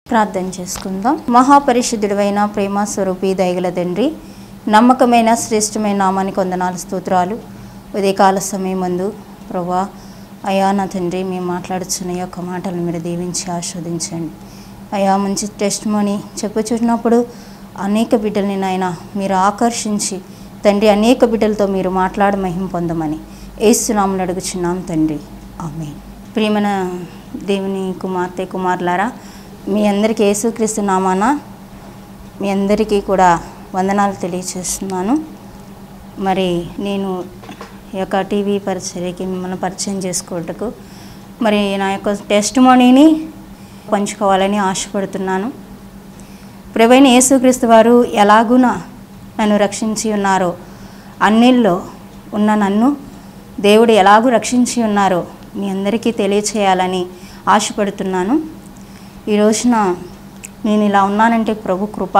ప్రార్థన చేసుకుందాం మహాపరిశుద్ధుడైన ప్రేమ స్వరూపి దయగల తండ్రి నమ్మకమైన శ్రేష్టమైన నామానికి వందనాలు స్తోత్రాలు ఉదయకాల సమయం మందు ప్రభా అయా నా తండ్రి మేము మాట్లాడుచున్న ఈ యొక్క మాటలు మీరు దీవించి ఆస్వాదించండి అయా మంచి టెస్ట్ మనీ చెప్పుచున్నప్పుడు అనేక బిడ్డల్ని నాయన మీరు ఆకర్షించి తండ్రి అనేక బిడ్డలతో మీరు మాట్లాడ మహిం పొందమని ఏసునాములు అడుగుచున్నాం తండ్రి ఆమె ప్రియమైన దేవుని కుమార్తె కుమారులారా మీ అందరికీ యేసుక్రీస్తు నామాన మీ అందరికీ కూడా వందనాలు తెలియచేస్తున్నాను మరి నేను ఈ యొక్క టీవీ పరిచర్యకి మిమ్మల్ని పరిచయం చేసుకోవటకు మరి నా యొక్క టెస్ట్ మనీని పంచుకోవాలని ఆశపడుతున్నాను ప్రవైన యేసుక్రీస్తు వారు ఎలాగున నన్ను రక్షించి ఉన్నారో అన్నిల్లో ఉన్న నన్ను దేవుడు ఎలాగూ రక్షించి ఉన్నారో మీ అందరికీ తెలియచేయాలని ఆశపడుతున్నాను ఈ రోజున నేను ఇలా ఉన్నానంటే ప్రభు కృప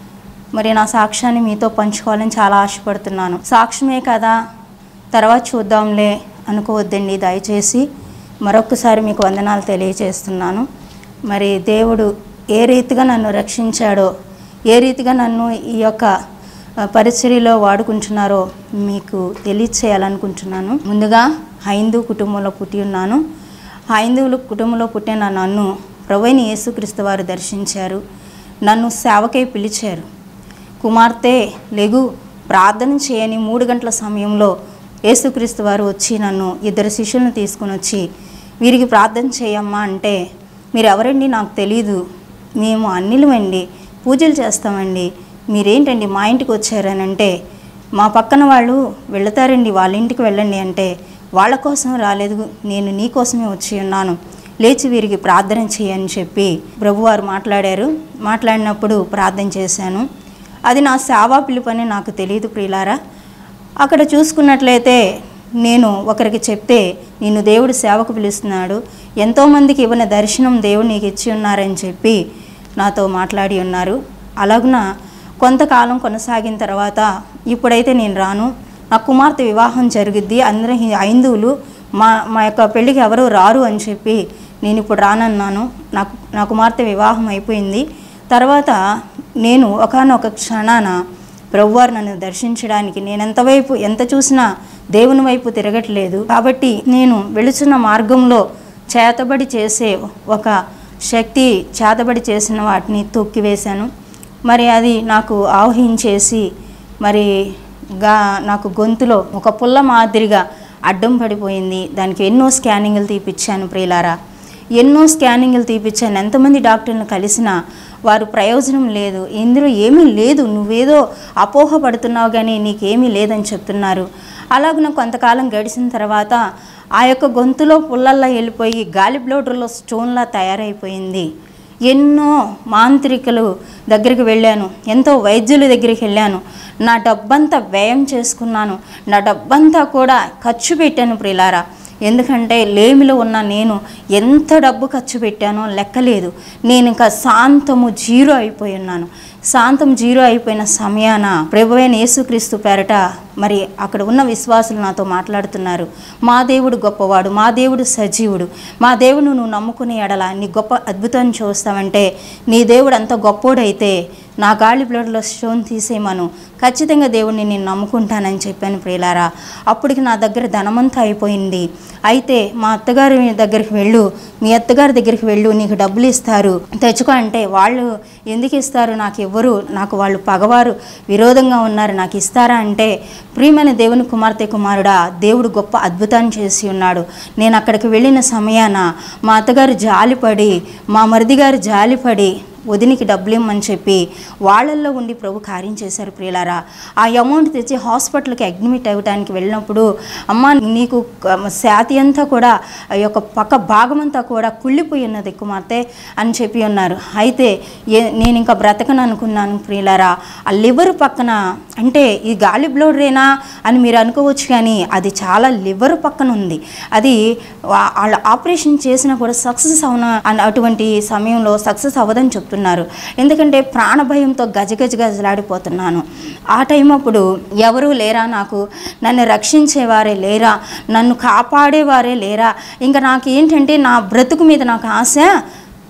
మరి నా సాక్ష్యాన్ని మీతో పంచుకోవాలని చాలా ఆశపడుతున్నాను సాక్ష్యమే కదా తర్వాత చూద్దాంలే అనుకోవద్దండి దయచేసి మరొకసారి మీకు వందనాలు తెలియజేస్తున్నాను మరి దేవుడు ఏ రీతిగా నన్ను రక్షించాడో ఏ రీతిగా నన్ను ఈ యొక్క ఆ, పరిచర్యలో వాడుకుంటున్నారో మీకు తెలియచేయాలనుకుంటున్నాను ముందుగా హైందూ కుటుంబంలో పుట్టి ఉన్నాను హైందువుల కుటుంబంలో పుట్టిన నన్ను ప్రవైన యేసుక్రీస్తు వారు దర్శించారు నన్ను సేవకై పిలిచారు కుమార్తె లెగు ప్రార్థన చేయని మూడు గంటల సమయంలో యేసుక్రీస్తు వారు వచ్చి నన్ను ఇద్దరు శిష్యులను తీసుకుని వచ్చి వీరికి ప్రార్థన చేయమ్మా అంటే మీరు ఎవరండి నాకు తెలీదు మేము అన్నిలమండి పూజలు చేస్తామండి మీరేంటండి మా ఇంటికి వచ్చారని అంటే మా పక్కన వాళ్ళు వెళతారండి వాళ్ళ ఇంటికి వెళ్ళండి అంటే వాళ్ళ కోసం రాలేదు నేను నీ కోసమే వచ్చి ఉన్నాను లేచి వీరికి ప్రార్థన చేయని చెప్పి ప్రభువారు మాట్లాడారు మాట్లాడినప్పుడు ప్రార్థన చేశాను అది నా సేవా పిలుపని నాకు తెలియదు ప్రియులారా అక్కడ చూసుకున్నట్లయితే నేను ఒకరికి చెప్తే నిన్ను దేవుడు సేవకు పిలుస్తున్నాడు ఎంతోమందికి ఇవ్వని దర్శనం దేవుడు నీకు ఇచ్చి ఉన్నారని చెప్పి నాతో మాట్లాడి ఉన్నారు అలాగున కొంతకాలం కొనసాగిన తర్వాత ఇప్పుడైతే నేను రాను నా కుమార్తె వివాహం జరుగుద్ది అందరూ హి- హైందువులు మా మా యొక్క పెళ్ళికి ఎవరు రారు అని చెప్పి నేను ఇప్పుడు రానన్నాను నాకు నా కుమార్తె వివాహం అయిపోయింది తర్వాత నేను ఒకనొక క్షణాన ప్రభువారు నన్ను దర్శించడానికి నేను ఎంతవైపు ఎంత చూసినా దేవుని వైపు తిరగట్లేదు కాబట్టి నేను వెళుచున్న మార్గంలో చేతబడి చేసే ఒక శక్తి చేతబడి చేసిన వాటిని తొక్కివేశాను మరి అది నాకు ఆవహించేసి మరి గా నాకు గొంతులో ఒక పుల్ల మాదిరిగా అడ్డం పడిపోయింది దానికి ఎన్నో స్కానింగ్లు తీపిచ్చాను ప్రియులారా ఎన్నో స్కానింగ్లు తీపిచ్చాను ఎంతమంది డాక్టర్లను కలిసినా వారు ప్రయోజనం లేదు ఇందులో ఏమీ లేదు నువ్వేదో అపోహపడుతున్నావు కానీ నీకేమీ లేదని చెప్తున్నారు అలాగున కొంతకాలం గడిచిన తర్వాత ఆ యొక్క గొంతులో పుల్లల్లా వెళ్ళిపోయి గాలి బ్లోడర్లో స్టోన్లా తయారైపోయింది ఎన్నో మాంత్రికులు దగ్గరికి వెళ్ళాను ఎంతో వైద్యుల దగ్గరికి వెళ్ళాను నా డబ్బంతా వ్యయం చేసుకున్నాను నా డబ్బంతా కూడా ఖర్చు పెట్టాను ప్రిలారా ఎందుకంటే లేమిలో ఉన్న నేను ఎంత డబ్బు ఖర్చు పెట్టానో లెక్కలేదు నేను ఇంకా శాంతము జీరో అయిపోయి ఉన్నాను శాంతం జీరో అయిపోయిన సమయాన ప్రభువైన యేసుక్రీస్తు పేరట మరి అక్కడ ఉన్న విశ్వాసులు నాతో మాట్లాడుతున్నారు మా దేవుడు గొప్పవాడు మా దేవుడు సజీవుడు మా దేవుడు నువ్వు నమ్ముకునే ఎడల నీ గొప్ప అద్భుతాన్ని చూస్తావంటే నీ దేవుడు అంత గొప్పోడైతే నా గాలి బ్లడ్లో స్టోన్ తీసేయమను ఖచ్చితంగా దేవుడిని నేను నమ్ముకుంటానని చెప్పాను ప్రియులారా అప్పటికి నా దగ్గర ధనమంతా అయిపోయింది అయితే మా అత్తగారి దగ్గరికి వెళ్ళు మీ అత్తగారి దగ్గరికి వెళ్ళు నీకు డబ్బులు ఇస్తారు తెచ్చుకో అంటే వాళ్ళు ఎందుకు ఇస్తారు నాకు ఇవ్వరు నాకు వాళ్ళు పగవారు విరోధంగా ఉన్నారు నాకు ఇస్తారా అంటే ప్రియమైన దేవుని కుమార్తె కుమారుడా దేవుడు గొప్ప అద్భుతాన్ని చేసి ఉన్నాడు నేను అక్కడికి వెళ్ళిన సమయాన మా అత్తగారు జాలిపడి మా మరిది గారు జాలిపడి వదినికి డబ్బులు ఇమ్మని చెప్పి వాళ్ళల్లో ఉండి ప్రభు కార్యం చేశారు ప్రియులారా ఆ అమౌంట్ తెచ్చి హాస్పిటల్కి అడ్మిట్ అవ్వడానికి వెళ్ళినప్పుడు అమ్మ నీకు క- శాతి అంతా కూడా ఆ యొక్క పక్క భాగం అంతా కూడా కుళ్ళిపోయి ఉన్నది కుమార్తె అని చెప్పి ఉన్నారు అయితే ఏ నేను ఇంకా బ్రతకను అనుకున్నాను ప్రియులారా ఆ లివర్ పక్కన అంటే ఈ గాలి బ్లోడరేనా అని మీరు అనుకోవచ్చు కానీ అది చాలా లివర్ పక్కన ఉంది అది వా- వాళ్ళ ఆపరేషన్ చేసినా కూడా సక్సెస్ అవున అని అటువంటి సమయంలో సక్సెస్ అవ్వదని చెప్తున్నారు ఎందుకంటే ప్రాణభయంతో గజగజ గజలాడిపోతున్నాను ఆ టైం అప్పుడు ఎవరూ లేరా నాకు నన్ను రక్షించేవారే లేరా నన్ను కాపాడేవారే లేరా ఇంకా నాకు ఏంటంటే నా బ్రతుకు మీద నాకు ఆశ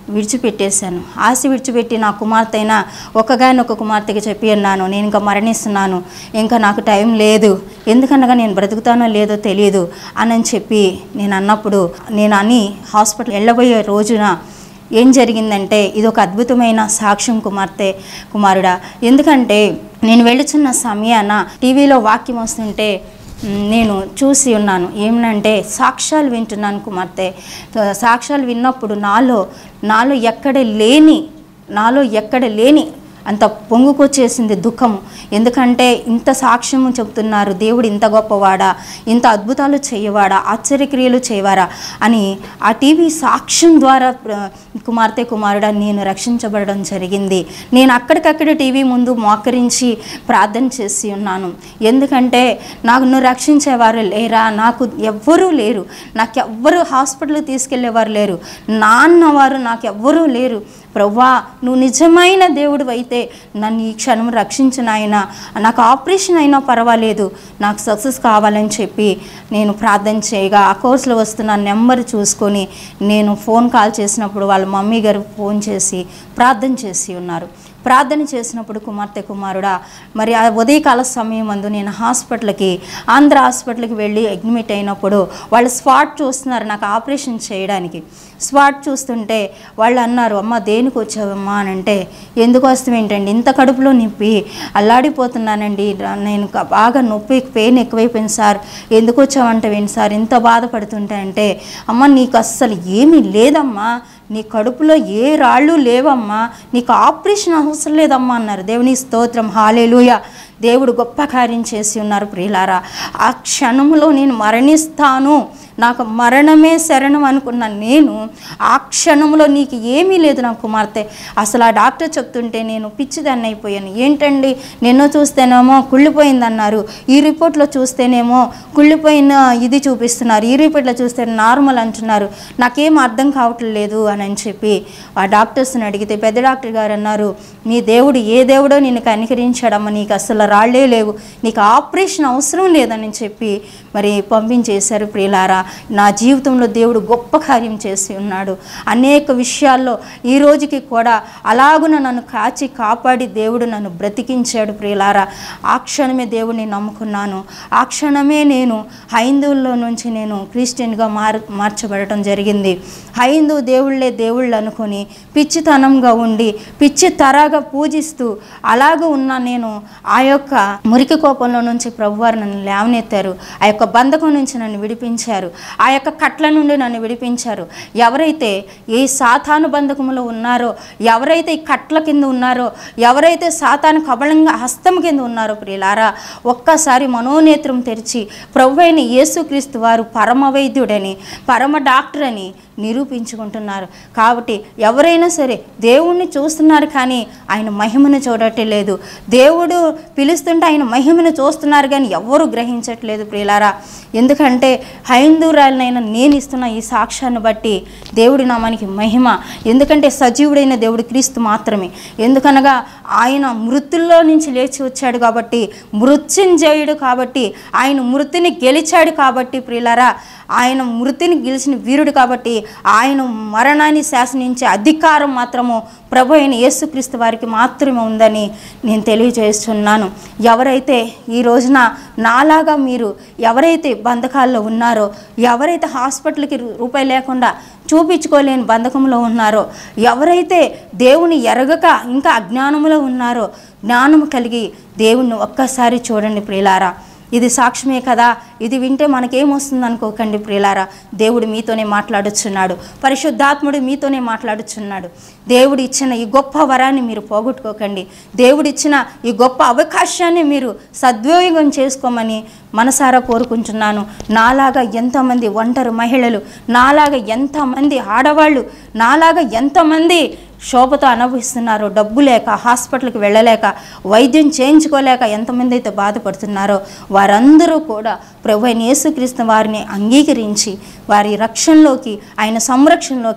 విడిచిపెట్టేశాను ఆశ విడిచిపెట్టి నా కుమార్తె అయినా ఒక్కగానొక్క కుమార్తెకి చెప్పి ఉన్నాను నేను ఇంకా మరణిస్తున్నాను ఇంకా నాకు టైం లేదు ఎందుకనగా నేను బ్రతుకుతానో లేదో తెలియదు అని చెప్పి నేను అన్నప్పుడు నేను అని హాస్పిటల్ వెళ్ళబోయే రోజున ఏం జరిగిందంటే ఇది ఒక అద్భుతమైన సాక్ష్యం కుమార్తె కుమారుడా ఎందుకంటే నేను వెళుచున్న సమయాన టీవీలో వాక్యం వస్తుంటే మ్, నేను చూసి ఉన్నాను ఏమనంటే సాక్ష్యాలు వింటున్నాను కుమార్తె త- సాక్ష్యాలు విన్నప్పుడు నాలో నాలో ఎక్కడ లేని నాలో ఎక్కడ లేని అంత పొంగుకొచ్చేసింది దుఃఖము ఎందుకంటే ఇంత సాక్ష్యము చెబుతున్నారు దేవుడు ఇంత గొప్పవాడా ఇంత అద్భుతాలు చేయవాడా ఆశ్చర్యక్రియలు చేయవారా అని ఆ టీవీ సాక్ష్యం ద్వారా ప్ర- కుమార్తె కుమారుడా నేను రక్షించబడడం జరిగింది నేను అక్కడికక్కడ టీవీ ముందు మోకరించి ప్రార్థన చేసి ఉన్నాను ఎందుకంటే నాకు నువ్వు రక్షించేవారు లేరా నాకు ఎవ్వరూ లేరు నాకు ఎవ్వరు హాస్పిటల్కి తీసుకెళ్లేవారు లేరు నాన్న వారు నాకు ఎవ్వరూ లేరు ప్రవ్వా నువ్వు నిజమైన దేవుడు అయితే నన్ను ఈ క్షణం రక్షించిన ఆయన నాకు ఆపరేషన్ అయినా పర్వాలేదు నాకు సక్సెస్ కావాలని చెప్పి నేను ప్రార్థన చేయగా ఆ కోర్సులో వస్తున్న నెంబర్ చూసుకొని నేను ఫోన్ కాల్ చేసినప్పుడు వాళ్ళ మమ్మీ గారు ఫోన్ చేసి ప్రార్థన చేసి ఉన్నారు ప్రార్థన చేసినప్పుడు కుమార్తె కుమారుడా మరి ఆ ఉదయకాల సమయం అందు నేను హాస్పిటల్కి ఆంధ్ర హాస్పిటల్కి వెళ్ళి అడ్మిట్ అయినప్పుడు వాళ్ళు స్పాట్ చూస్తున్నారు నాకు ఆపరేషన్ చేయడానికి స్పాట్ చూస్తుంటే వాళ్ళు అన్నారు అమ్మ దేనికి వచ్చావమ్మా అని అంటే ఎందుకు వస్తాం ఏంటండి ఇంత కడుపులో నిప్పి అల్లాడిపోతున్నానండి నేను క- బాగా నొప్పి పెయిన్ ఎక్కువైపోయింది సార్ ఎందుకు వచ్చావంటే ఏంటి సార్ ఇంత బాధపడుతుంటే అంటే అమ్మ నీకు అస్సలు ఏమీ లేదమ్మా నీ కడుపులో ఏ రాళ్ళు లేవమ్మా నీకు ఆపరేషన్ అవసరం లేదమ్మా అన్నారు దేవుని స్తోత్రం హాలేలుయ దేవుడు గొప్ప కార్యం చేసి ఉన్నారు ప్రియులారా ఆ క్షణంలో నేను మరణిస్తాను నాకు మరణమే శరణం అనుకున్న నేను ఆ క్షణంలో నీకు ఏమీ లేదు నా కుమార్తె అసలు ఆ డాక్టర్ చెప్తుంటే నేను పిచ్చిదాన్ని అయిపోయాను ఏంటండి నిన్ను చూస్తేనేమో కుళ్ళిపోయిందన్నారు ఈ రిపోర్ట్లో చూస్తేనేమో కుళ్ళిపోయిన ఇది చూపిస్తున్నారు ఈ రిపోర్ట్లో చూస్తే నార్మల్ అంటున్నారు నాకేం అర్థం కావట్లేదు అని అని చెప్పి ఆ డాక్టర్స్ని అడిగితే పెద్ద డాక్టర్ గారు అన్నారు నీ దేవుడు ఏ దేవుడో నిన్ను కనికరించాడమ్మా నీకు అసలు రాళ్లే లేవు నీకు ఆపరేషన్ అవసరం లేదని చెప్పి మరి పంపించేశారు ప్రియులారా నా జీవితంలో దేవుడు గొప్ప కార్యం చేసి ఉన్నాడు అనేక విషయాల్లో ఈ రోజుకి కూడా అలాగున నన్ను కాచి కాపాడి దేవుడు నన్ను బ్రతికించాడు ప్రియులారా ఆ క్షణమే దేవుడిని నమ్ముకున్నాను ఆ క్షణమే నేను హైందువుల్లో నుంచి నేను క్రిస్టియన్గా మార్ మార్చబడటం జరిగింది హైందూ దేవుళ్ళే దేవుళ్ళు అనుకొని పిచ్చితనంగా ఉండి పిచ్చి తరాగా పూజిస్తూ అలాగ ఉన్న నేను ఆ యొక్క మురికి కోపంలో నుంచి ప్రభువారు నన్ను లేవనెత్తారు ఆ యొక్క బంధకం నుంచి నన్ను విడిపించారు ఆ యొక్క కట్ల నుండి నన్ను విడిపించారు ఎవరైతే ఈ సాతాను బంధకములో ఉన్నారో ఎవరైతే ఈ కట్ల కింద ఉన్నారో ఎవరైతే సాతాను కబళంగా హస్తం కింద ఉన్నారో ప్రియులారా ఒక్కసారి మనోనేత్రం తెరిచి ప్రభు అయిన యేసుక్రీస్తు వారు పరమ వైద్యుడని పరమ డాక్టర్ అని నిరూపించుకుంటున్నారు కాబట్టి ఎవరైనా సరే దేవుణ్ణి చూస్తున్నారు కానీ ఆయన మహిమను చూడట్లేదు దేవుడు పిలుస్తుంటే ఆయన మహిమను చూస్తున్నారు కానీ ఎవరు గ్రహించట్లేదు ప్రియులారా ఎందుకంటే హైందూరాలనైనా నేను ఇస్తున్న ఈ సాక్ష్యాన్ని బట్టి దేవుడి నామానికి మహిమ ఎందుకంటే సజీవుడైన దేవుడు క్రీస్తు మాత్రమే ఎందుకనగా ఆయన మృతుల్లో నుంచి లేచి వచ్చాడు కాబట్టి మృత్యుంజయుడు కాబట్టి ఆయన మృతిని గెలిచాడు కాబట్టి ప్రియులారా ఆయన మృతిని గెలిచిన వీరుడు కాబట్టి ఆయన మరణాన్ని శాసనించే అధికారం మాత్రము ప్రభు అయిన యేసుక్రీస్తు వారికి మాత్రమే ఉందని నేను తెలియజేస్తున్నాను ఎవరైతే ఈ రోజున నాలాగా మీరు ఎవరైతే బంధకాల్లో ఉన్నారో ఎవరైతే హాస్పిటల్కి రూ- రూపాయి లేకుండా చూపించుకోలేని బంధకంలో ఉన్నారో ఎవరైతే దేవుని ఎరగక ఇంకా అజ్ఞానములో ఉన్నారో జ్ఞానము కలిగి దేవుణ్ణి ఒక్కసారి చూడండి ప్రియులారా ఇది సాక్ష్యమే కదా ఇది వింటే మనకేమొస్తుంది అనుకోకండి ప్రియులారా దేవుడు మీతోనే మాట్లాడుచున్నాడు పరిశుద్ధాత్ముడు మీతోనే మాట్లాడుచున్నాడు దేవుడు ఇచ్చిన ఈ గొప్ప వరాన్ని మీరు పోగొట్టుకోకండి దేవుడు ఇచ్చిన ఈ గొప్ప అవకాశాన్ని మీరు సద్వినియోగం చేసుకోమని మనసారా కోరుకుంటున్నాను నాలాగా ఎంతమంది ఒంటరి మహిళలు నాలాగా ఎంతమంది ఆడవాళ్ళు నాలాగా ఎంతమంది శోభతో అనుభవిస్తున్నారో డబ్బు లేక హాస్పిటల్కి వెళ్ళలేక వైద్యం చేయించుకోలేక ఎంతమంది అయితే బాధపడుతున్నారో వారందరూ కూడా ప్రభు అయిన యేసుక్రీస్తు వారిని అంగీకరించి వారి రక్షణలోకి ఆయన సంరక్షణలోకి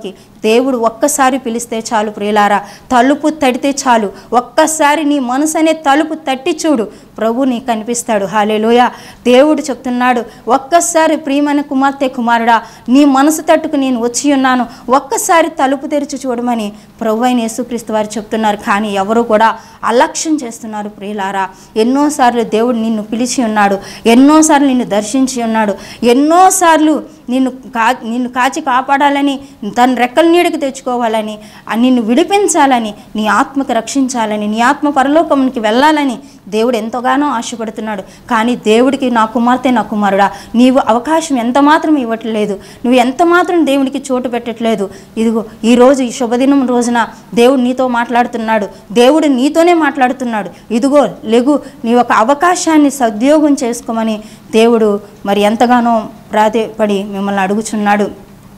దేవుడు ఒక్కసారి పిలిస్తే చాలు ప్రియులారా తలుపు తడితే చాలు ఒక్కసారి నీ మనసు అనే తలుపు తట్టి చూడు ప్రభు నీకు కనిపిస్తాడు హాలేలోయ దేవుడు చెప్తున్నాడు ఒక్కసారి ప్రియమైన కుమార్తె కుమారుడా నీ మనసు తట్టుకు నేను వచ్చి ఉన్నాను ఒక్కసారి తలుపు తెరిచి చూడమని ప్రభు అయిన యేసుక్రీస్తు వారు చెప్తున్నారు కానీ ఎవరు కూడా అలక్ష్యం చేస్తున్నారు ప్రియులారా ఎన్నోసార్లు దేవుడు నిన్ను పిలిచి ఉన్నాడు ఎన్నోసార్లు నిన్ను దర్శించి ఉన్నాడు ఎన్నోసార్లు నిన్ను కా నిన్ను కాచి కాపాడాలని తన రెక్కల నీడకి తెచ్చుకోవాలని ఆ నిన్ను విడిపించాలని నీ ఆత్మకు రక్షించాలని నీ ఆత్మ పరలోకమునికి వెళ్ళాలని దేవుడు ఎంతగానో ఆశపడుతున్నాడు కానీ దేవుడికి నా కుమార్తె నా కుమారుడా నీవు అవకాశం ఎంత మాత్రం ఇవ్వట్లేదు నువ్వు ఎంత మాత్రం దేవునికి చోటు పెట్టట్లేదు ఇదిగో ఈరోజు ఈ శుభదినం రోజున దేవుడు నీతో మాట్లాడుతున్నాడు దేవుడు నీతోనే మాట్లాడుతున్నాడు ఇదిగో లెగు నీ ఒక అవకాశాన్ని సద్యోగం చేసుకోమని దేవుడు మరి ఎంతగానో ప్రాధేయపడి మిమ్మల్ని అడుగుచున్నాడు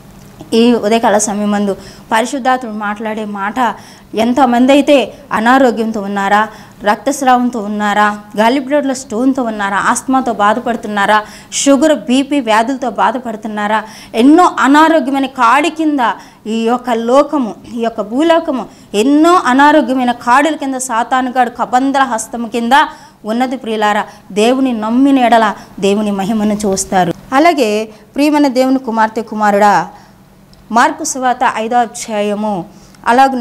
ఈ ఉదయకాల సమయం మందు పరిశుద్ధాత్ముడు మాట్లాడే మాట ఎంతమంది అయితే అనారోగ్యంతో ఉన్నారా రక్తస్రావంతో ఉన్నారా గాలి బ్లడ్లో స్టోన్తో ఉన్నారా ఆస్మాతో బాధపడుతున్నారా షుగర్ బీపీ వ్యాధులతో బాధపడుతున్నారా ఎన్నో అనారోగ్యమైన కాడి కింద ఈ యొక్క లోకము ఈ యొక్క భూలోకము ఎన్నో అనారోగ్యమైన కాడుల కింద సాతానుగాడు కబంధల హస్తము కింద ఉన్నది ప్రియులారా దేవుని నమ్మిన ఎడల దేవుని మహిమను చూస్తారు అలాగే ప్రియమైన దేవుని కుమార్తె కుమారుడా మార్కు సువాత ఐదో అధ్యాయము అలాగున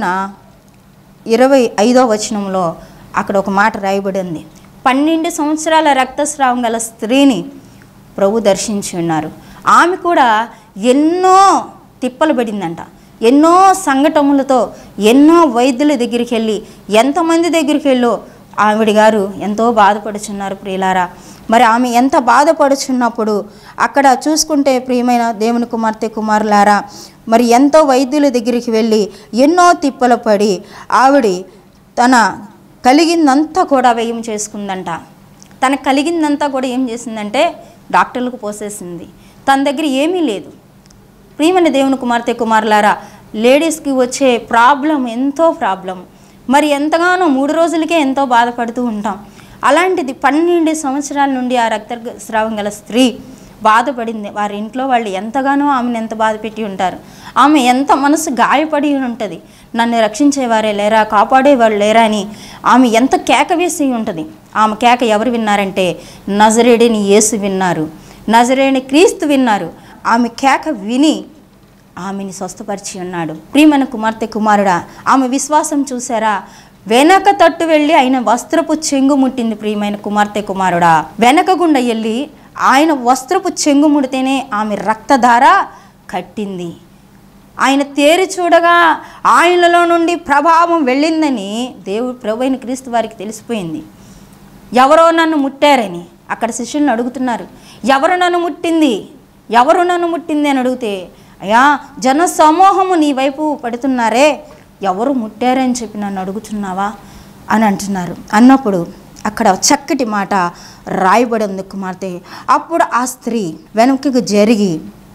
ఇరవై ఐదో వచనంలో అక్కడ ఒక మాట రాయబడి ఉంది పన్నెండు సంవత్సరాల రక్తస్రావం గల స్త్రీని ప్రభు దర్శించి ఉన్నారు ఆమె కూడా ఎన్నో తిప్పలు పడిందంట ఎన్నో సంఘటనలతో ఎన్నో వైద్యుల దగ్గరికి వెళ్ళి ఎంతమంది దగ్గరికి వెళ్ళో ఆవిడ గారు ఎంతో బాధపడుచున్నారు ప్రియులారా మరి ఆమె ఎంత బాధపడుచున్నప్పుడు అక్కడ చూసుకుంటే ప్రియమైన దేవుని కుమార్తె కుమారులారా మరి ఎంతో వైద్యుల దగ్గరికి వెళ్ళి ఎన్నో తిప్పలు పడి ఆవిడ తన కలిగిందంతా కూడా వ్యయం చేసుకుందంట తనకు కలిగిందంతా కూడా ఏం చేసిందంటే డాక్టర్లకు పోసేసింది తన దగ్గర ఏమీ లేదు ప్రియమైన దేవుని కుమార్తె కుమారులారా లేడీస్కి వచ్చే ప్రాబ్లం ఎంతో ప్రాబ్లం మరి ఎంతగానో మూడు రోజులకే ఎంతో బాధపడుతూ ఉంటాం అలాంటిది పన్నెండు సంవత్సరాల నుండి ఆ రక్తస్రావం గల స్త్రీ బాధపడింది వారి ఇంట్లో వాళ్ళు ఎంతగానో ఆమెను ఎంత బాధ పెట్టి ఉంటారు ఆమె ఎంత మనసు గాయపడి ఉంటుంది నన్ను రక్షించేవారే లేరా కాపాడేవారు లేరా అని ఆమె ఎంత కేక వేసి ఉంటుంది ఆమె కేక ఎవరు విన్నారంటే నజరేడిని యేసు విన్నారు నజరేని క్రీస్తు విన్నారు ఆమె కేక విని ఆమెని స్వస్థపరిచి ఉన్నాడు ప్రియమైన కుమార్తె కుమారుడా ఆమె విశ్వాసం చూసారా వెనక తట్టు వెళ్ళి ఆయన వస్త్రపు చెంగు ముట్టింది ప్రియమైన కుమార్తె కుమారుడా వెనక గుండా వెళ్ళి ఆయన వస్త్రపు చెంగు ముడితేనే ఆమె రక్తధార కట్టింది ఆయన తేరి చూడగా ఆయనలో నుండి ప్రభావం వెళ్ళిందని దేవుడు ప్రభు అయిన క్రీస్తు వారికి తెలిసిపోయింది ఎవరో నన్ను ముట్టారని అక్కడ శిష్యులను అడుగుతున్నారు ఎవరు నన్ను ముట్టింది ఎవరు నన్ను ముట్టింది అని అడిగితే అయ్యా జన సమూహము నీ వైపు పడుతున్నారే ఎవరు ముట్టారని చెప్పి నన్ను అడుగుతున్నావా అని అంటున్నారు అన్నప్పుడు అక్కడ చక్కటి మాట రాయబడి ఉంది కుమార్తె అప్పుడు ఆ స్త్రీ వెనుకకు జరిగి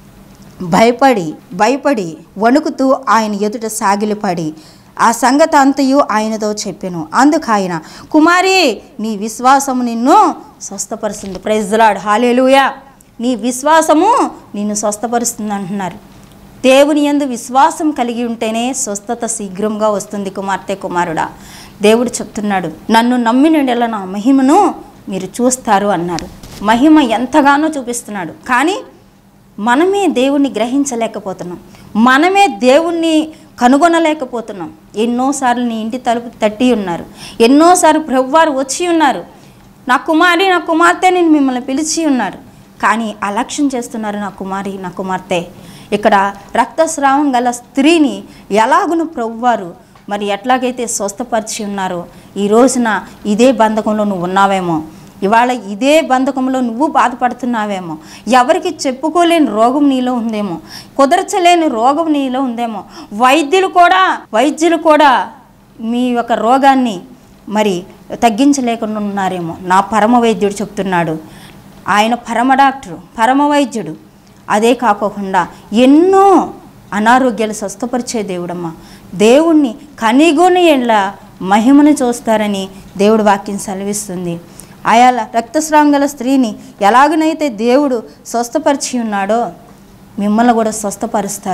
భయపడి భయపడి వణుకుతూ ఆయన ఎదుట సాగిలిపడి ఆ సంగతి అంతయు ఆయనతో చెప్పాను అందుకు ఆయన కుమారి నీ విశ్వాసము నిన్ను స్వస్థపరుస్తుంది ప్రైజ్లాడ్ హాలేలుయా నీ విశ్వాసము నిన్ను స్వస్థపరుస్తుంది అంటున్నారు దేవుని యందు విశ్వాసం కలిగి ఉంటేనే స్వస్థత శీఘ్రంగా వస్తుంది కుమార్తె కుమారుడా దేవుడు చెప్తున్నాడు నన్ను నమ్మిన నా మహిమను మీరు చూస్తారు అన్నారు మహిమ ఎంతగానో చూపిస్తున్నాడు కానీ మనమే దేవుణ్ణి గ్రహించలేకపోతున్నాం మనమే దేవుణ్ణి కనుగొనలేకపోతున్నాం ఎన్నోసార్లు నీ ఇంటి తలుపు తట్టి ఉన్నారు ఎన్నోసార్లు ప్రభువారు వచ్చి ఉన్నారు నా కుమారి నా కుమార్తె నేను మిమ్మల్ని పిలిచి ఉన్నారు కానీ అలక్ష్యం చేస్తున్నారు నా కుమారి నా కుమార్తె ఇక్కడ రక్తస్రావం గల స్త్రీని ఎలాగును ప్రభువారు మరి ఎట్లాగైతే స్వస్థపరిచి ఉన్నారో ఈ రోజున ఇదే బంధకంలో నువ్వు ఉన్నావేమో ఇవాళ ఇదే బంధకంలో నువ్వు బాధపడుతున్నావేమో ఎవరికి చెప్పుకోలేని రోగం నీలో ఉందేమో కుదర్చలేని రోగం నీలో ఉందేమో వైద్యులు కూడా వైద్యులు కూడా మీ యొక్క రోగాన్ని మరి తగ్గించలేకుండా ఉన్నారేమో నా పరమ వైద్యుడు చెప్తున్నాడు ఆయన పరమ డాక్టరు పరమ వైద్యుడు అదే కాకోకుండా ఎన్నో అనారోగ్యాలు స్వస్థపరిచే దేవుడమ్మ దేవుణ్ణి కనిగొని ఎళ్ళ మహిమను చూస్తారని దేవుడు వాక్యం సెలవిస్తుంది ఆయా రక్తస్రావం గల స్త్రీని ఎలాగనైతే దేవుడు స్వస్థపరిచి ఉన్నాడో మిమ్మల్ని కూడా స్వస్థపరుస్తారు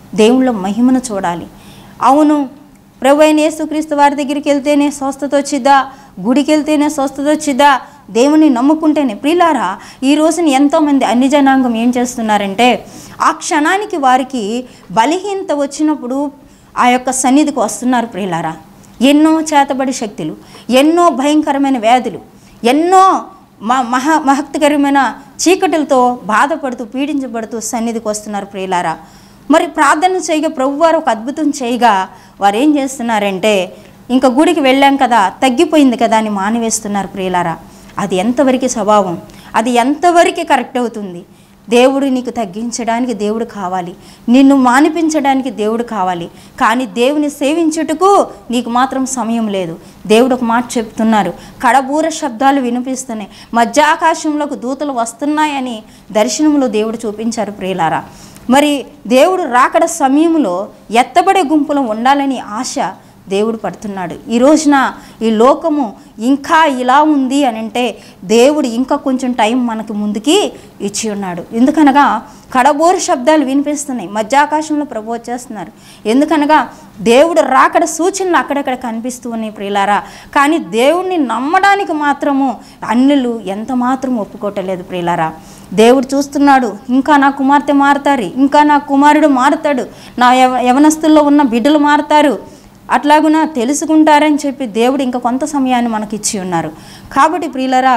దేవుళ్ళ మహిమను చూడాలి అవును ప్రభు అయిన యేసుక్రీస్తు వారి దగ్గరికి వెళ్తేనే స్వస్థత వచ్చిద్దా గుడికి వెళ్తేనే స్వస్థత వచ్చిద్దా దేవుని నమ్ముకుంటేనే ప్రియులారా ఈ రోజున ఎంతోమంది అన్ని జనాంగం ఏం చేస్తున్నారంటే ఆ క్షణానికి వారికి బలహీనత వచ్చినప్పుడు ఆ యొక్క సన్నిధికి వస్తున్నారు ప్రియులారా ఎన్నో చేతబడి శక్తులు ఎన్నో భయంకరమైన వ్యాధులు ఎన్నో మ మహా మహత్కరమైన చీకటిలతో బాధపడుతూ పీడించబడుతూ సన్నిధికి వస్తున్నారు ప్రియులారా మరి ప్రార్థన చేయగా ప్రభువారు ఒక అద్భుతం చేయగా వారు ఏం చేస్తున్నారంటే ఇంకా గుడికి వెళ్ళాం కదా తగ్గిపోయింది కదా అని మానివేస్తున్నారు ప్రియులారా అది ఎంతవరకు స్వభావం అది ఎంతవరకు కరెక్ట్ అవుతుంది దేవుడు నీకు తగ్గించడానికి దేవుడు కావాలి నిన్ను మానిపించడానికి దేవుడు కావాలి కానీ దేవుని సేవించుటకు నీకు మాత్రం సమయం లేదు దేవుడు ఒక మాట చెప్తున్నారు కడబూర శబ్దాలు వినిపిస్తున్నాయి మధ్యాకాశంలోకి దూతలు వస్తున్నాయని దర్శనంలో దేవుడు చూపించారు ప్రియులారా మరి దేవుడు రాకడ సమయంలో ఎత్తబడే గుంపులో ఉండాలని ఆశ దేవుడు పడుతున్నాడు ఈ రోజున ఈ లోకము ఇంకా ఇలా ఉంది అని అంటే దేవుడు ఇంకా కొంచెం టైం మనకు ముందుకి ఇచ్చి ఉన్నాడు ఎందుకనగా కడబోరు శబ్దాలు వినిపిస్తున్నాయి మధ్యాకాశంలో ప్రభు వచ్చేస్తున్నారు ఎందుకనగా దేవుడు రాకడ సూచనలు అక్కడక్కడ కనిపిస్తూ ఉన్నాయి ప్రియులారా కానీ దేవుణ్ణి నమ్మడానికి మాత్రము అన్యులు ఎంత మాత్రం ఒప్పుకోవటలేదు ప్రియులారా దేవుడు చూస్తున్నాడు ఇంకా నా కుమార్తె మారుతారు ఇంకా నా కుమారుడు మారుతాడు నా యవ యవనస్తుల్లో ఉన్న బిడ్డలు మారుతారు అట్లాగున తెలుసుకుంటారని చెప్పి దేవుడు ఇంకా కొంత సమయాన్ని మనకి ఇచ్చి ఉన్నారు కాబట్టి ప్రియులరా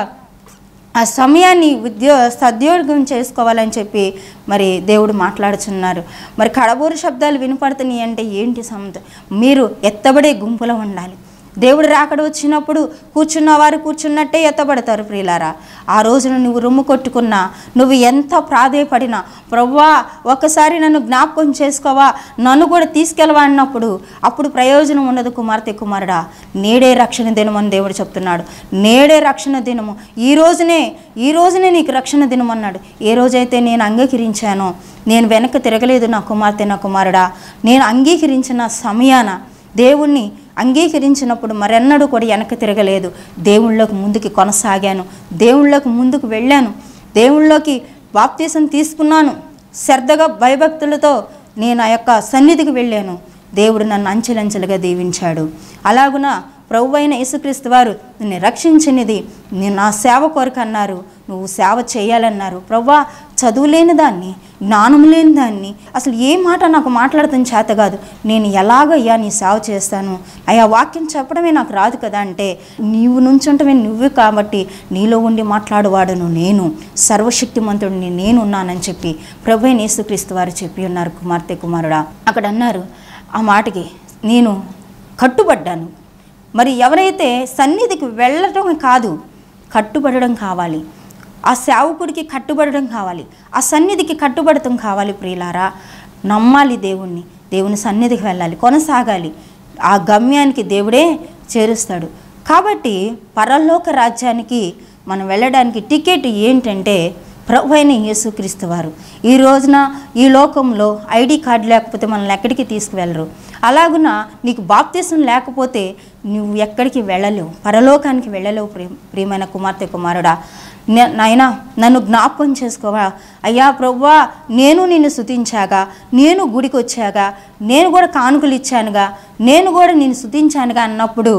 ఆ సమయాన్ని ఉద్యో సద్యోగం చేసుకోవాలని చెప్పి మరి దేవుడు మాట్లాడుచున్నారు మరి కడబూరు శబ్దాలు వినపడుతున్నాయి అంటే ఏంటి సంత మీరు ఎత్తబడే గుంపులో ఉండాలి దేవుడు రాకడ వచ్చినప్పుడు కూర్చున్న వారు కూర్చున్నట్టే ఎత్తబడతారు ప్రియులారా ఆ రోజున నువ్వు రొమ్ము కొట్టుకున్నా నువ్వు ఎంత ప్రాధేయపడినా ప్రవ్వా ఒక్కసారి నన్ను జ్ఞాపకం చేసుకోవా నన్ను కూడా తీసుకెళ్ళవా అన్నప్పుడు అప్పుడు ప్రయోజనం ఉండదు కుమార్తె కుమారుడా నేడే రక్షణ దినం అని దేవుడు చెప్తున్నాడు నేడే రక్షణ దినము ఈ రోజునే ఈ రోజునే నీకు రక్షణ దినం అన్నాడు ఏ రోజైతే నేను అంగీకరించానో నేను వెనక్కి తిరగలేదు నా కుమార్తె నా కుమారుడా నేను అంగీకరించిన సమయాన దేవుణ్ణి అంగీకరించినప్పుడు మరెన్నడూ కూడా వెనక్కి తిరగలేదు దేవుళ్ళలోకి ముందుకు కొనసాగాను దేవుళ్ళలోకి ముందుకు వెళ్ళాను దేవుళ్ళలోకి బాప్తీసం తీసుకున్నాను శ్రద్ధగా భయభక్తులతో నేను ఆ యొక్క సన్నిధికి వెళ్ళాను దేవుడు నన్ను అంచెలంచెలుగా దీవించాడు అలాగున ప్రభు అయిన యేసుక్రీస్తు వారు నిన్ను రక్షించినది నేను నా సేవ కొరకు అన్నారు నువ్వు సేవ చేయాలన్నారు ప్రవ్వా చదువు లేని దాన్ని జ్ఞానం లేని దాన్ని అసలు ఏ మాట నాకు మాట్లాడటం చేత కాదు నేను ఎలాగయ్యా నీ సేవ చేస్తాను అయ్యా వాక్యం చెప్పడమే నాకు రాదు కదా అంటే నీవు నుంచుంటమే నువ్వు కాబట్టి నీలో ఉండి మాట్లాడువాడను నేను సర్వశక్తిమంతుడిని నేను ఉన్నానని చెప్పి ప్రభు అయిన యేసుక్రీస్తు వారు చెప్పి ఉన్నారు కుమార్తె కుమారుడా అక్కడ అన్నారు ఆ మాటకి నేను కట్టుబడ్డాను మరి ఎవరైతే సన్నిధికి వెళ్ళటం కాదు కట్టుబడడం కావాలి ఆ సేవకుడికి కట్టుబడడం కావాలి ఆ సన్నిధికి కట్టుబడటం కావాలి ప్రియులారా నమ్మాలి దేవుణ్ణి దేవుని సన్నిధికి వెళ్ళాలి కొనసాగాలి ఆ గమ్యానికి దేవుడే చేరుస్తాడు కాబట్టి పరలోక రాజ్యానికి మనం వెళ్ళడానికి టికెట్ ఏంటంటే ప్రభు అయిన యేసుక్రీస్తు వారు ఈ రోజున ఈ లోకంలో ఐడి కార్డు లేకపోతే మనల్ని ఎక్కడికి తీసుకువెళ్ళరు అలాగున నీకు బాప్తీసం లేకపోతే నువ్వు ఎక్కడికి వెళ్ళలేవు పరలోకానికి వెళ్ళలేవు ప్రియ ప్రియమైన కుమార్తె కుమారుడా నే- నాయనా నన్ను జ్ఞాపకం చేసుకోవా అయ్యా ప్రవ్వా నేను నిన్ను స్తుతించాగా నేను గుడికి వచ్చాగా నేను కూడా కానుకలు ఇచ్చానుగా నేను కూడా నిన్ను స్తుతించానుగా అన్నప్పుడు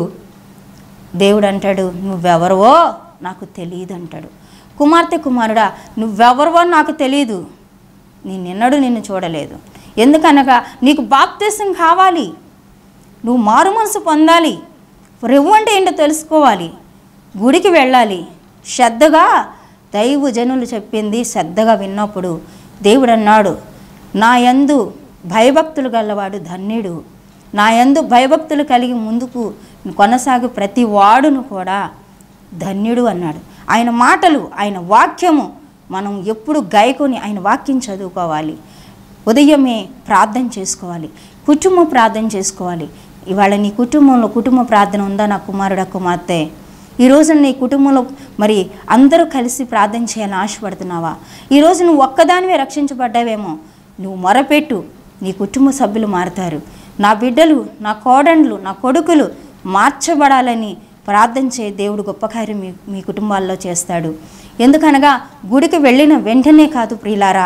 దేవుడు అంటాడు నువ్వెవరవో నాకు తెలియదు అంటాడు కుమార్తె కుమారుడా నువ్వెవరవో నాకు తెలియదు నేను నిన్నడు నిన్ను చూడలేదు ఎందుకనగా నీకు బాప్తీసం కావాలి నువ్వు మారు మనసు పొందాలి రెవ్వు అంటే ఏంటో తెలుసుకోవాలి గుడికి వెళ్ళాలి శ్రద్ధగా దైవ జనులు చెప్పింది శ్రద్ధగా విన్నప్పుడు దేవుడు అన్నాడు నా యందు భయభక్తులు గలవాడు ధన్యుడు నా యందు భయభక్తులు కలిగి ముందుకు కొనసాగు ప్రతి వాడును కూడా ధన్యుడు అన్నాడు ఆయన మాటలు ఆయన వాక్యము మనం ఎప్పుడు గాయకొని ఆయన వాక్యం చదువుకోవాలి ఉదయమే ప్రార్థన చేసుకోవాలి కుటుంబ ప్రార్థన చేసుకోవాలి ఇవాళ నీ కుటుంబంలో కుటుంబ ప్రార్థన ఉందా నా కుమారుడా కుమార్తె ఈరోజు నీ కుటుంబంలో మరి అందరూ కలిసి ప్రార్థన చేయాలని ఆశపడుతున్నావా ఈరోజు నువ్వు ఒక్కదానివే రక్షించబడ్డావేమో నువ్వు మొరపెట్టు నీ కుటుంబ సభ్యులు మారుతారు నా బిడ్డలు నా కోడండ్లు నా కొడుకులు మార్చబడాలని ప్రార్థన చే దేవుడు గొప్ప కార్యం మీ మీ కుటుంబాల్లో చేస్తాడు ఎందుకనగా గుడికి వెళ్ళిన వెంటనే కాదు ప్రియులారా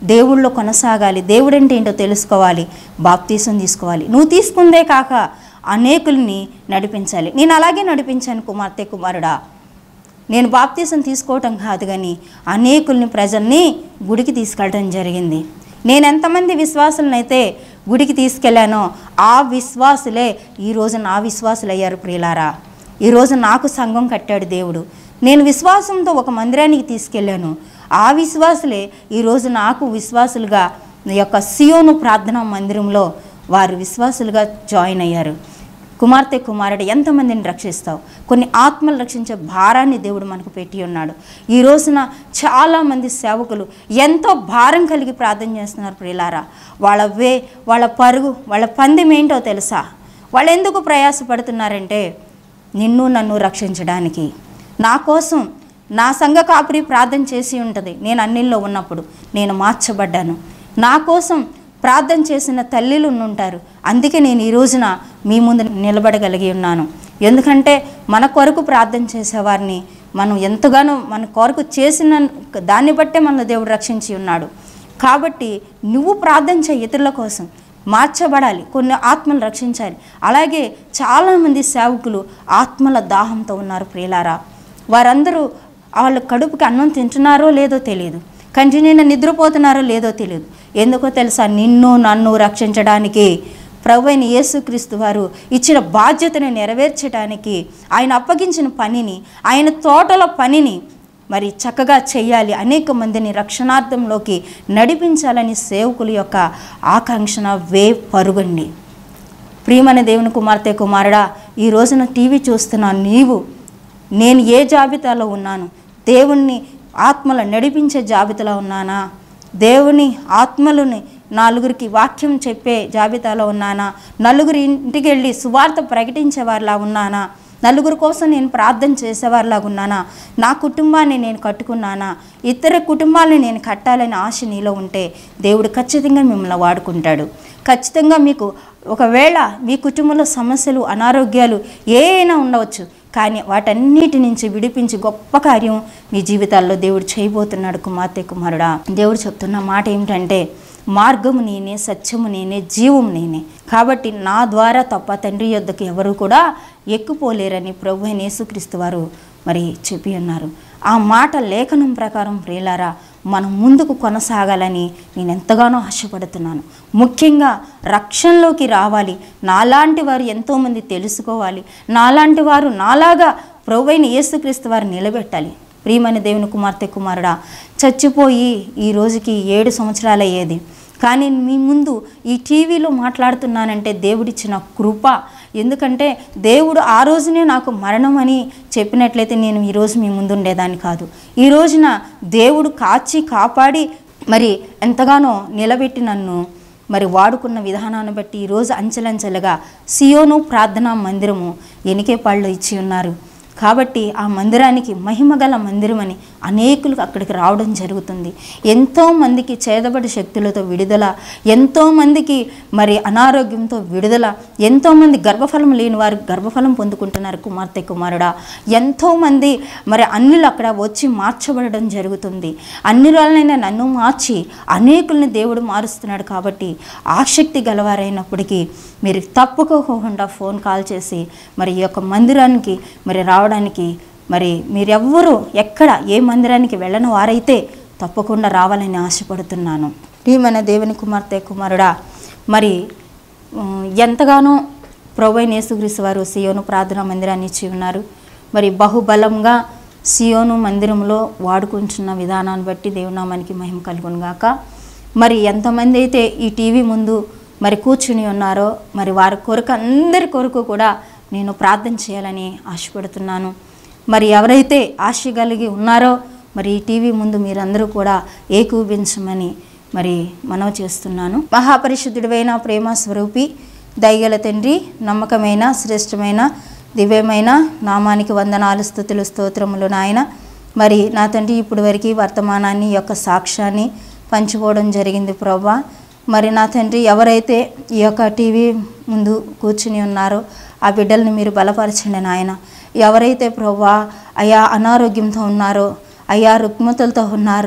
దేవుళ్ళో కొనసాగాలి దేవుడంటే ఏంటో తెలుసుకోవాలి బాప్తీసం తీసుకోవాలి నువ్వు తీసుకుందే కాక అనేకుల్ని నడిపించాలి నేను అలాగే నడిపించాను కుమార్తె కుమారుడా నేను బాప్తీసం తీసుకోవటం కాదు కానీ అనేకుల్ని ప్రజల్ని గుడికి తీసుకెళ్ళడం జరిగింది నేను ఎంతమంది విశ్వాసులనైతే గుడికి తీసుకెళ్ళానో ఆ విశ్వాసులే ఈరోజు నా విశ్వాసులు అయ్యారు ప్రియులారా ఈరోజు నాకు సంఘం కట్టాడు దేవుడు నేను విశ్వాసంతో ఒక మందిరానికి తీసుకెళ్ళాను ఆ విశ్వాసులే ఈరోజు నాకు విశ్వాసులుగా ఈ యొక్క సియోను ప్రార్థనా మందిరంలో వారు విశ్వాసులుగా జాయిన్ అయ్యారు కుమార్తె కుమారుడు ఎంతమందిని రక్షిస్తావు కొన్ని ఆత్మలు రక్షించే భారాన్ని దేవుడు మనకు పెట్టి ఉన్నాడు ఈ రోజున చాలామంది సేవకులు ఎంతో భారం కలిగి ప్రార్థన చేస్తున్నారు ప్రియులారా వాళ్ళ వే వాళ్ళ పరుగు వాళ్ళ పందెం ఏంటో తెలుసా వాళ్ళు ఎందుకు ప్రయాసపడుతున్నారంటే నిన్ను నన్ను రక్షించడానికి నా కోసం నా సంఘ కాపురి ప్రార్థన చేసి ఉంటుంది నేను అన్నిల్లో ఉన్నప్పుడు నేను మార్చబడ్డాను నా కోసం ప్రార్థన చేసిన తల్లిలు ఉంటారు అందుకే నేను ఈ రోజున మీ ముందు నిలబడగలిగి ఉన్నాను ఎందుకంటే మన కొరకు ప్రార్థన చేసేవారిని మనం ఎంతగానో మన కొరకు చేసిన దాన్ని బట్టే మన దేవుడు రక్షించి ఉన్నాడు కాబట్టి నువ్వు ప్రార్థన చేయి ఇతరుల కోసం మార్చబడాలి కొన్ని ఆత్మలు రక్షించాలి అలాగే చాలామంది సేవకులు ఆత్మల దాహంతో ఉన్నారు ప్రియులారా వారందరూ వాళ్ళ కడుపుకి అన్నం తింటున్నారో లేదో తెలియదు కంటిన్యూగా నిద్రపోతున్నారో లేదో తెలియదు ఎందుకో తెలుసా నిన్ను నన్ను రక్షించడానికి ప్రభు అయిన యేసుక్రీస్తు వారు ఇచ్చిన బాధ్యతను నెరవేర్చడానికి ఆయన అప్పగించిన పనిని ఆయన తోటల పనిని మరి చక్కగా చేయాలి అనేక మందిని రక్షణార్థంలోకి నడిపించాలని సేవకుల యొక్క ఆకాంక్షణ వే పరుగండి ప్రియమైన దేవుని కుమార్తె కుమారుడా ఈ రోజున టీవీ చూస్తున్న నీవు నేను ఏ జాబితాలో ఉన్నాను దేవుణ్ణి ఆత్మల నడిపించే జాబితాలో ఉన్నానా దేవుని ఆత్మలని నలుగురికి వాక్యం చెప్పే జాబితాలో ఉన్నానా నలుగురి ఇంటికి వెళ్ళి సువార్త ప్రకటించేవారిలా ఉన్నానా నలుగురు కోసం నేను ప్రార్థన చేసేవారిలాగా ఉన్నానా నా కుటుంబాన్ని నేను కట్టుకున్నానా ఇతర కుటుంబాలను నేను కట్టాలని ఆశ నీలో ఉంటే దేవుడు ఖచ్చితంగా మిమ్మల్ని వాడుకుంటాడు ఖచ్చితంగా మీకు ఒకవేళ మీ కుటుంబంలో సమస్యలు అనారోగ్యాలు ఏ అయినా ఉండవచ్చు కానీ వాటన్నిటి నుంచి విడిపించి గొప్ప కార్యం మీ జీవితాల్లో దేవుడు చేయబోతున్నాడు కుమార్తె కుమారుడా దేవుడు చెప్తున్న మాట ఏమిటంటే మార్గము నేనే సత్యము నేనే జీవము నేనే కాబట్టి నా ద్వారా తప్ప తండ్రి యొద్దకు ఎవరు కూడా ఎక్కుపోలేరని ప్రభు అయిన యేసుక్రీస్తు వారు మరి చెప్పి ఉన్నారు ఆ మాట లేఖనం ప్రకారం ప్రియులారా మనం ముందుకు కొనసాగాలని నేను ఎంతగానో ఆశపడుతున్నాను ముఖ్యంగా రక్షణలోకి రావాలి నాలాంటి వారు ఎంతోమంది తెలుసుకోవాలి నాలాంటి వారు నాలాగా ప్రభువైన యేసుక్రీస్తు వారు నిలబెట్టాలి ప్రియమైన దేవుని కుమార్తె కుమారుడా చచ్చిపోయి ఈ రోజుకి ఏడు సంవత్సరాలు అయ్యేది కానీ మీ ముందు ఈ టీవీలో మాట్లాడుతున్నానంటే దేవుడిచ్చిన కృప ఎందుకంటే దేవుడు ఆ రోజునే నాకు మరణం అని చెప్పినట్లయితే నేను ఈరోజు మీ ముందు ఉండేదాన్ని కాదు ఈ రోజున దేవుడు కాచి కాపాడి మరి ఎంతగానో నిలబెట్టి నన్ను మరి వాడుకున్న విధానాన్ని బట్టి ఈరోజు అంచెలంచెలుగా సియోను ప్రార్థనా మందిరము ఎనికేపాళ్ళు ఇచ్చి ఉన్నారు కాబట్టి ఆ మందిరానికి మహిమగల మందిరం అని అనేకులకు అక్కడికి రావడం జరుగుతుంది ఎంతోమందికి చేదబడి శక్తులతో విడుదల ఎంతోమందికి మరి అనారోగ్యంతో విడుదల ఎంతోమంది గర్భఫలం లేని వారు గర్భఫలం పొందుకుంటున్నారు కుమార్తె కుమారుడా ఎంతోమంది మరి అన్నిలు అక్కడ వచ్చి మార్చబడడం జరుగుతుంది అన్ని రోజులైనా నన్ను మార్చి అనేకుల్ని దేవుడు మారుస్తున్నాడు కాబట్టి ఆసక్తి గలవారైనప్పటికీ మీరు తప్పుకోకుండా ఫోన్ కాల్ చేసి మరి ఈ యొక్క మందిరానికి మరి రావడానికి మరి మీరెవ్వరూ ఎక్కడ ఏ మందిరానికి వెళ్ళని వారైతే తప్పకుండా రావాలని ఆశపడుతున్నాను మన దేవుని కుమార్తె కుమారుడా మరి ఉమ్, ఎంతగానో ప్రభు అయిన యేసుక్రీస్తు వారు సియోను ప్రార్థనా మందిరాన్ని ఇచ్చి ఉన్నారు మరి బహుబలంగా సియోను మందిరంలో వాడుకుంటున్న విధానాన్ని బట్టి దేవునామానికి మహిమ కలుగును గాక మరి ఎంతమంది అయితే ఈ టీవీ ముందు మరి కూర్చుని ఉన్నారో మరి వారి కొరకు అందరి కొరకు కూడా నేను ప్రార్థన చేయాలని ఆశపడుతున్నాను మరి ఎవరైతే ఆశ కలిగి ఉన్నారో మరి ఈ టీవీ ముందు మీరందరూ కూడా ఏకూపించమని మరి మనవి చేస్తున్నాను మహాపరిశుద్ధుడైన ప్రేమ స్వరూపి దయగల తండ్రి నమ్మకమైన శ్రేష్టమైన దివ్యమైన నామానికి వందనాలు స్థుతులు స్తోత్రములు నాయన మరి నా తండ్రి ఇప్పుడు వరకు వర్తమానాన్ని ఈ యొక్క సాక్ష్యాన్ని పంచుకోవడం జరిగింది ప్రభా మరి నా తండ్రి ఎవరైతే ఈ యొక్క టీవీ ముందు కూర్చుని ఉన్నారో ఆ బిడ్డల్ని మీరు బలపరచండి నాయన ఎవరైతే ప్రభా అయా అనారోగ్యంతో ఉన్నారో అయ్యా రుగ్మతలతో ఉన్నారో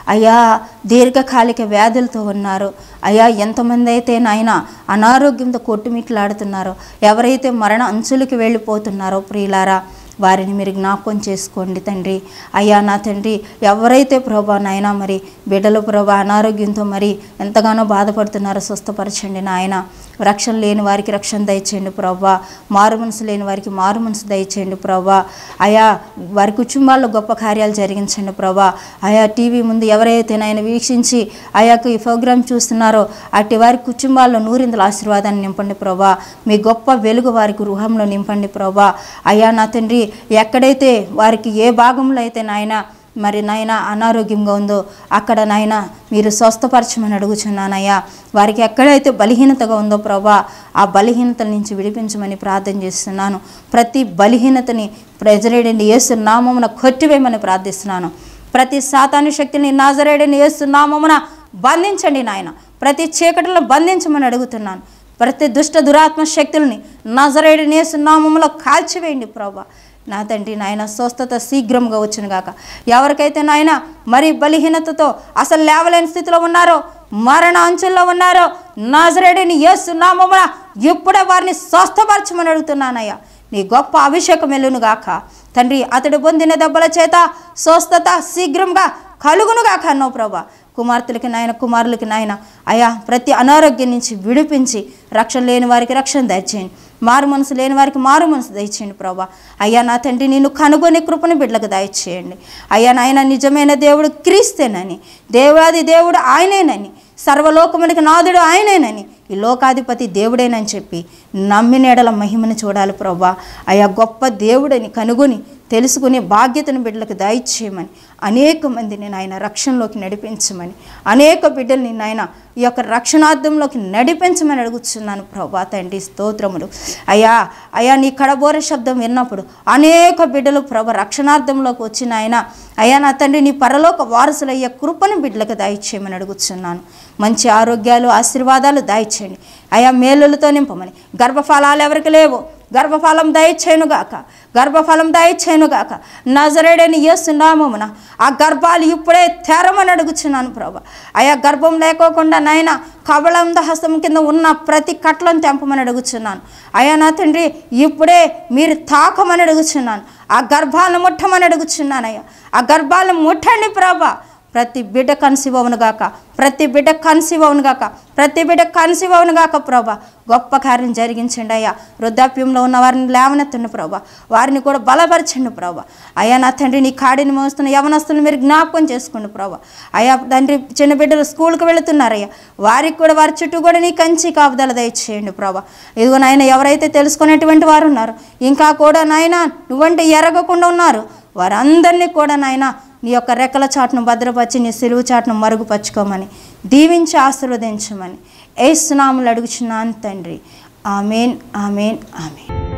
అయ్యా దీర్ఘకాలిక వ్యాధులతో ఉన్నారు అయ్యా ఎంతమంది అయితే నాయన అనారోగ్యంతో కొట్టుమిట్లాడుతున్నారో ఎవరైతే మరణ అంచులకి వెళ్ళిపోతున్నారో ప్రియులారా వారిని మీరు జ్ఞాపకం చేసుకోండి తండ్రి అయ్యా నా తండ్రి ఎవరైతే ప్రభా నాయన మరి బిడ్డలు ప్రభా అనారోగ్యంతో మరి ఎంతగానో బాధపడుతున్నారో స్వస్థపరచండి నాయన రక్షణ లేని వారికి రక్షణ దయచేయండి ప్రభా మారు మనసు లేని వారికి మారు మనసు దయచేయండి ప్రభా అయా వారి కుటుంబాల్లో గొప్ప కార్యాలు జరిగించండి ప్రభా ఆయా టీవీ ముందు ఎవరైతే నాయన వీక్షించి అయాకు ఈ ప్రోగ్రాం చూస్తున్నారో అట్టి వారి కుటుంబాల్లో నూరిందల ఆశీర్వాదాన్ని నింపండి ప్రభా మీ గొప్ప వెలుగు వారి గృహంలో నింపండి ప్రభా అయ్యా నా తండ్రి ఎక్కడైతే వారికి ఏ భాగంలో అయితే నాయన మరి నాయన అనారోగ్యంగా ఉందో అక్కడ నాయన మీరు స్వస్థపరచమని అడుగుచున్నానయ్యా వారికి ఎక్కడైతే బలహీనతగా ఉందో ప్రభా ఆ బలహీనతల నుంచి విడిపించమని ప్రార్థన చేస్తున్నాను ప్రతి బలహీనతని ప్రజలేడండి యేసు నామమున కొట్టివేయమని ప్రార్థిస్తున్నాను ప్రతి సాతాను శక్తిని నాజరేడని యేసు నామమున బంధించండి నాయన ప్రతి చీకటిలో బంధించమని అడుగుతున్నాను ప్రతి దుష్ట దురాత్మ శక్తుల్ని నజరేడని యేసు నామములో కాల్చివేయండి ప్రభా నా తండ్రి నాయన స్వస్థత శీఘ్రంగా వచ్చును గాక ఎవరికైతే నాయన మరి బలహీనతతో అసలు లేవలేని స్థితిలో ఉన్నారో మరణ అంచుల్లో ఉన్నారో నాజరేడిని యేసు నామమున ఇప్పుడే వారిని స్వస్థపరచమని అడుగుతున్నానయ్యా నీ గొప్ప అభిషేకం ఎల్లును గాక తండ్రి అతడు పొందిన దెబ్బల చేత స్వస్థత శీఘ్రంగా కలుగును గాక అన్నావు ప్రభా కుమార్తెలకి నాయన కుమారులకి నాయన అయా ప్రతి అనారోగ్యం నుంచి విడిపించి రక్షణ లేని వారికి రక్షణ దయచేయండి మారు మనసు లేని వారికి మారు మనసు దయచేయండి ప్రభా అయ్యా నా తండ్రి నిన్ను కనుగొని కృపను బిడ్డలకు దయచేయండి అయ్యా నాయన నిజమైన దేవుడు క్రీస్తేనని దేవాది దేవుడు ఆయనేనని సర్వలోకమునికి నాదుడు ఆయనేనని ఈ లోకాధిపతి దేవుడేనని చెప్పి నమ్మినేడల మహిమను చూడాలి ప్రభా అయా గొప్ప దేవుడని కనుగొని తెలుసుకునే బాధ్యతను బిడ్డలకు దయచేయమని అనేక మందిని నాయన రక్షణలోకి నడిపించమని అనేక బిడ్డల్ని నాయన ఈ యొక్క రక్షణార్థంలోకి నడిపించమని అడుగుతున్నాను ప్రభా తండ్రి స్తోత్రములు అయ్యా అయ్యా నీ కడబోర శబ్దం విన్నప్పుడు అనేక బిడ్డలు ప్రభ రక్షణార్థంలోకి వచ్చిన ఆయన అయ్యా నా తండ్రి నీ పరలోక వారసులయ్యే కృపను బిడ్డలకు దయచేయమని అడుగుతున్నాను మంచి ఆరోగ్యాలు ఆశీర్వాదాలు దయచేయండి అయా మేలులతో నింపమని గర్భఫలాలు ఎవరికి లేవు గర్భఫలం దయచేయునుగాక గర్భఫలం దయచేయునుగాక నజరేడని యేసునామమున ఆ గర్భాలు ఇప్పుడే తెరమని అడుగుచున్నాను ప్రభా అయా గర్భం లేకోకుండా నాయన కబళంద హస్తం కింద ఉన్న ప్రతి కట్లను తెంపమని అడుగుచున్నాను అయా నా తండ్రి ఇప్పుడే మీరు తాకమని అడుగుచున్నాను ఆ గర్భాలను ముట్టమని అడుగుచున్నానయ్యా ఆ గర్భాలను ముట్టండి ప్రభా ప్రతి బిడ్డ కన్సీవ్ అవునుగాక ప్రతి బిడ్డ కన్సీవ్ అవునుగాక ప్రతి బిడ్డ కన్సీవ్ అవునుగాక ప్రభా గొప్ప కార్యం జరిగించండి అయ్యా వృద్ధాప్యంలో ఉన్న వారిని లేవనెత్తండి ప్రభా వారిని కూడా బలపరచండి ప్రభా అయ్యా నా తండ్రి నీ కాడిని మోస్తున్న యవనస్తులను మీరు జ్ఞాపకం చేసుకోండి ప్రభా అయ్యా తండ్రి చిన్న బిడ్డలు స్కూల్కి వెళుతున్నారయ్యా వారికి కూడా వారి చుట్టూ కూడా నీ కంచి కాపుదల దయచేయండి ప్రభా ఇదిగో నాయన ఎవరైతే తెలుసుకునేటువంటి వారు ఉన్నారు ఇంకా కూడా నాయన నువ్వంటే ఎరగకుండా ఉన్నారు వారందరినీ కూడా నాయన నీ యొక్క రెక్కల చాటును భద్రపరిచి నీ సిలువు చాటును మరుగుపరుచుకోమని దీవించి ఆశీర్వదించమని ఏ సునాములు అడుగుచున్నాను తండ్రి ఆమెన్ ఆమెన్ ఆమెన్